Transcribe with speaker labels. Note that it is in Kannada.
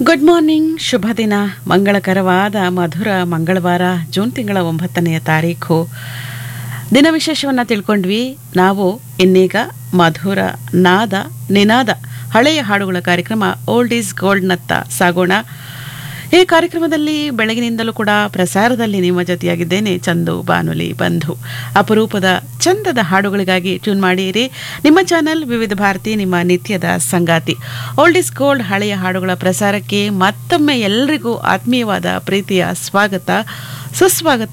Speaker 1: ಗುಡ್ ಮಾರ್ನಿಂಗ್ ಶುಭ ದಿನ ಮಂಗಳಕರವಾದ ಮಧುರ ಮಂಗಳವಾರ ಜೂನ್ ತಿಂಗಳ ಒಂಬತ್ತನೆಯ ತಾರೀಖು ದಿನ ವಿಶೇಷವನ್ನು ತಿಳ್ಕೊಂಡ್ವಿ ನಾವು ಇನ್ನೀಗ ಮಧುರ ನಾದ ನಿನಾದ ಹಳೆಯ ಹಾಡುಗಳ ಕಾರ್ಯಕ್ರಮ ಓಲ್ಡ್ ಈಸ್ ಗೋಲ್ಡ್ನತ್ತ ಸಾಗೋಣ ಈ ಕಾರ್ಯಕ್ರಮದಲ್ಲಿ ಬೆಳಗಿನಿಂದಲೂ ಕೂಡ ಪ್ರಸಾರದಲ್ಲಿ ನಿಮ್ಮ ಜೊತೆಯಾಗಿದ್ದೇನೆ ಚಂದು ಬಾನುಲಿ ಬಂಧು ಅಪರೂಪದ ಚಂದದ ಹಾಡುಗಳಿಗಾಗಿ ಟ್ಯೂನ್ ಮಾಡಿರಿ ನಿಮ್ಮ ಚಾನೆಲ್ ವಿವಿಧ ಭಾರತಿ ನಿಮ್ಮ ನಿತ್ಯದ ಸಂಗಾತಿ ಓಲ್ಡ್ ಇಸ್ ಗೋಲ್ಡ್ ಹಳೆಯ ಹಾಡುಗಳ ಪ್ರಸಾರಕ್ಕೆ ಮತ್ತೊಮ್ಮೆ ಎಲ್ರಿಗೂ ಆತ್ಮೀಯವಾದ ಪ್ರೀತಿಯ ಸ್ವಾಗತ ಸುಸ್ವಾಗತ